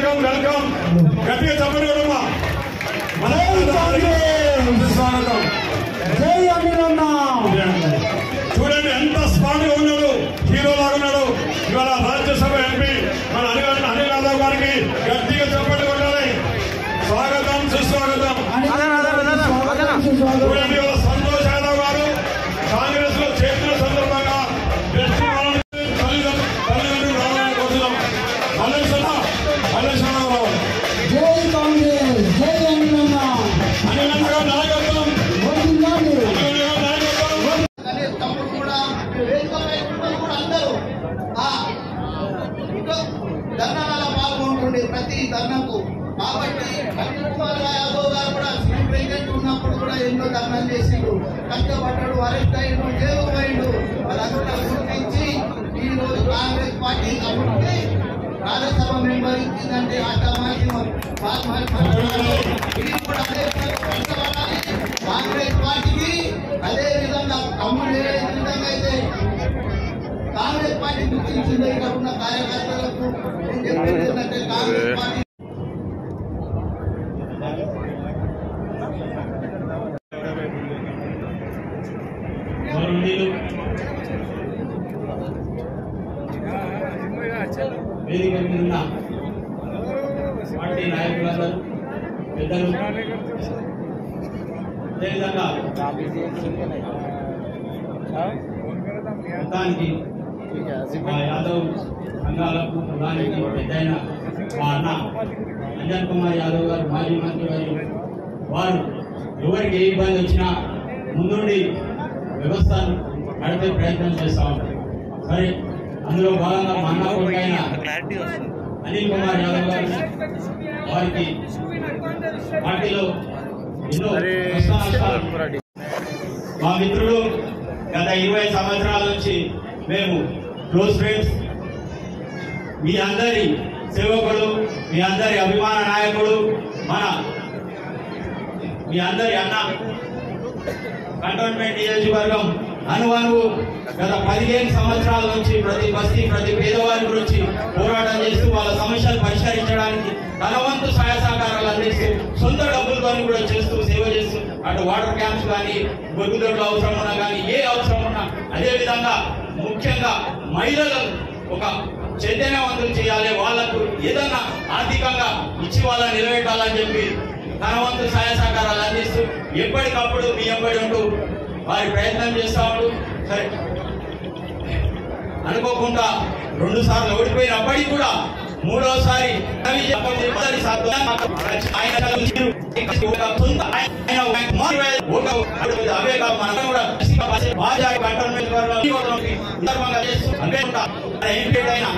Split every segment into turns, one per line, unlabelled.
Welcome welcome గట్టిగా చెప్పండి కదమ్మా మన స్వాగతం
జై అమిరన్న
చూడండి ఎంత స్మార్ట్ గా ఉన్నాడు హీరో లాగా ఉన్నాడు ఇవాళ రాజ్యసభ ఎంపీ మన అనిల్ అనిల్ యాదవ్ గారికి గట్టిగా చెప్పండి కొట్టాలి స్వాగతం సుస్వాగతం
స్వాగతం సుస్వాగతం
చూడండి ఇవాళ సంతోష్ యాదవ్ గారు కాంగ్రెస్ లో చేరిన సందర్భంగా బెస్ట్ వాళ్ళని తల్లిదండ్రులు తల్లిదండ్రులు రావాలని కోరుతున్నాం మల్లేశ్వర మల్లేశ్వరరావు
జై కాంగ్రెస్ జై అమిరన్న
అనిల్ అన్న గారి నాయకత్వం
వర్ధిల్లాలి.
అనిల్ అన్న గారి నాయకత్వం
అనే తమ్ముడు కూడా వేదికపై ఉన్నది కూడా అందరూ ఆ ఇటు ధర్నాలలో పాల్గొంటుండే ప్రతి ధర్నాకు కాబట్టి అనిల్ కుమార్ యాదవ్ గారు కూడా సిటీ ప్రెసిడెంట్ ఉన్నప్పుడు కూడా ఎన్నో ధర్నాలు చేసిండు కష్టపడ్డాడు అరెస్ట్ అయ్యిండు జైలు పోయిండు వాళ్ళంతా గుర్తించి ఈ రోజు కాంగ్రెస్ పార్టీ అభివృద్ధి రాజ్యసభ మెంబర్ ఇచ్చిందంటే ఆటమాధ్యమం ఇది కూడా అదే కష్టపడాలి కాంగ్రెస్ పార్టీకి అదే విధంగా తమ్ముడు ఏ విధంగా అయితే కాంగ్రెస్ పార్టీ గుర్తించిందో ఇక్కడ ఉన్న కార్యకర్తలకు నేను చెప్పేది ఏంటంటే కాంగ్రెస్ పార్టీ
గౌరవనీయులు వేదిక మీద ఉన్న పార్టీ నాయకులందరూ పెద్దలు అదేవిధంగా మొత్తానికి మా యాదవ్ సంఘాలకు ప్రధానికి పెద్దయిన మా అన్న అంజన్ కుమార్ యాదవ్ గారు మాజీ మంత్రి గారు వారు ఎవరికి ఏ ఇబ్బంది వచ్చినా ముందుండి వ్యవస్థను నడిపే ప్రయత్నం చేస్తా ఉంటారు సరే అందులో భాగంగా మా అన్న కొడుకైన అనిల్ కుమార్ యాదవ్ గారు వారికి పార్టీలో ఎన్నో కష్ట నష్టాలు మా మిత్రులు గత ఇరవై సంవత్సరాల నుంచి మేము క్లోజ్ ఫ్రెండ్స్ మీ అందరి సేవకుడు మీ అందరి అభిమాన నాయకుడు మన మీ అందరి అన్న కంటోన్మెంట్ నియోజకవర్గం అనువనువు గత పదిహేను సంవత్సరాల నుంచి ప్రతి బస్తీ ప్రతి పేదవారి గురించి పోరాటం చేస్తూ వాళ్ళ సమస్యలు పరిష్కరించడానికి తన వంతు సహాయ సహకారాలు అందిస్తూ సొంత డబ్బులతో కూడా చేస్తూ సేవ చేస్తూ అటు వాటర్ క్యాంప్స్ కానీ గొరుగుదొడ్లు అవసరం ఉన్నా కానీ ఏ అవసరం ఉన్నా అదే విధంగా ముఖ్యంగా మహిళలు ఒక చైతన్యవంతులు చేయాలి వాళ్ళకు ఏదన్నా ఆర్థికంగా ఇచ్చి వాళ్ళని నిలబెట్టాలని చెప్పి తన వంతు సహాయ సహకారాలు అందిస్తూ ఎప్పటికప్పుడు మీ ఎంబడి ఉంటూ వారి ప్రయత్నం చేస్తా ఉంటూ సరే అనుకోకుండా రెండు సార్లు ఓడిపోయినప్పటికీ కూడా మూడోసారి రవి జపం చెప్పాలి సార్. ఆయన ఒక సొంత ఆయన ఒక మాదిరి ఒక అడుగు అవే కాదు మనం కూడా బాజా కంటోన్మెంట్ వారిలో ఈ ఒక సందర్భంగా చేస్తూ అవే ఉంటా ఎంపీ అయిన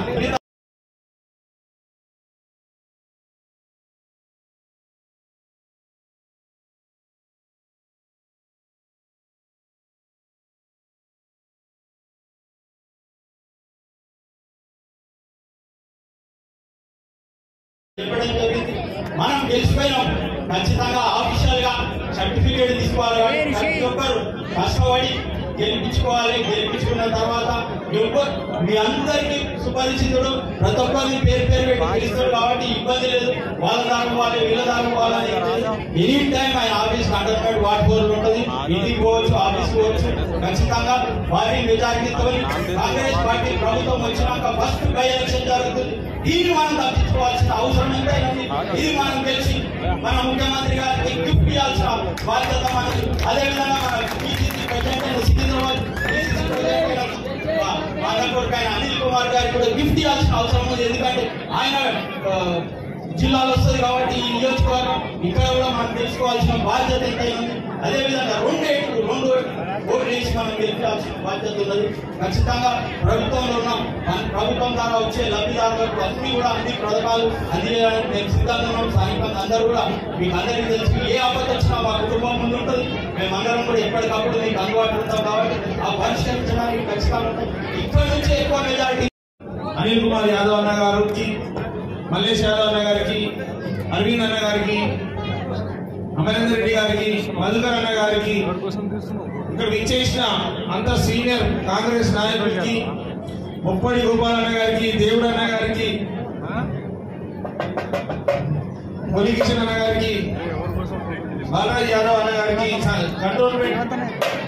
చెప్పడం జరిగింది మనం గెలిచిపోయినాం ఖచ్చితంగా ఆఫీషియల్ గా సర్టిఫికేట్ తీసుకోవాలి కాబట్టి ప్రతి ఒక్కరు కష్టపడి గెలిపించుకోవాలి గెలిపించుకున్న తర్వాత ఎవరు మీ అందరికీ సుపరిచితుడు ప్రతి ఒక్కరిని పేరు పేరు పెట్టి పిలుస్తాడు కాబట్టి ఇబ్బంది లేదు వాళ్ళ దాకా వాళ్ళు వీళ్ళ దాకా వాళ్ళని ఎనీ టైం ఆయన ఆఫీస్ కండక్టెడ్ వార్డ్ ఫోర్ ఉంటుంది ఇంటికి పోవచ్చు ఆఫీస్ పోవచ్చు ఖచ్చితంగా వారి మెజారిటీతో కాంగ్రెస్ పార్టీ ప్రభుత్వం వచ్చినాక ఫస్ట్ బై ఎలక్షన్ జరుగుతుంది దీన్ని మనం తప్పించుకోవాల్సిన అవసరం ఎంతైనా ఉంది. ఇది మనం తెలిసి మన ముఖ్యమంత్రి గారికి గిఫ్ట్ ఇవ్వాల్సిన బాధ్యత మనకి అదేవిధంగా మన బీసీసీ ప్రెసిడెంట్ అయిన సికింద్రాబాద్ బీసీసీ ప్రెసిడెంట్ అయిన మా- మా అన్న కొడుకు అయిన అనిల్ కుమార్ గారికి కూడా గిఫ్ట్ ఇవ్వాల్సిన అవసరం ఉంది ఎందుకంటే ఆయన ఆ, జిల్లాలో వస్తుంది కాబట్టి ఈ నియోజకవర్గం ఇక్కడ కూడా మనం తెలుసుకోవాల్సిన బాధ్యత ఎంతైనా ఉంది అదేవిధంగా రెండు ఏట్లు రెండు ఓట్లు వేసి మనం గెలిపించాల్సిన బాధ్యత ఉన్నది ఖచ్చితంగా ప్రభుత్వంలో ఉన్న మన ప్రభుత్వం ద్వారా వచ్చే లబ్ధిదారులకు అన్ని కూడా అన్ని పథకాలు అందించడానికి మేము సిద్ధంగా ఉన్నాం స్థానికంగా అందరూ కూడా మీకు అందరికీ తెలుసు ఏ ఆపద వచ్చినా మా కుటుంబం ముందు ఉంటుంది మేమందరం కూడా ఎప్పటికప్పుడు మీకు అందుబాటులో ఉంటాం కాబట్టి ఆ పరిష్కరించడానికి ఖచ్చితంగా ఉంటాం ఇక్కడ నుంచి ఎక్కువ మెజారిటీ
అనిల్ కుమార్ యాదవ్ అన్న గారికి మల్లేష్ యాదవ్ అన్న గారికి అరవింద్ అన్న గారికి అమరేందర్ రెడ్డి గారికి మధుకర్ అన్న గారికి ఇక్కడ విచ్చేసిన అంత సీనియర్ కాంగ్రెస్ నాయకుడికి ముప్పడి గోపాల్ అన్న గారికి దేవుడు అన్న గారికి మురళీకృష్ణ అన్న గారికి బాలరాజ్ యాదవ్ అన్న గారికి కంట్రోల్మెంట్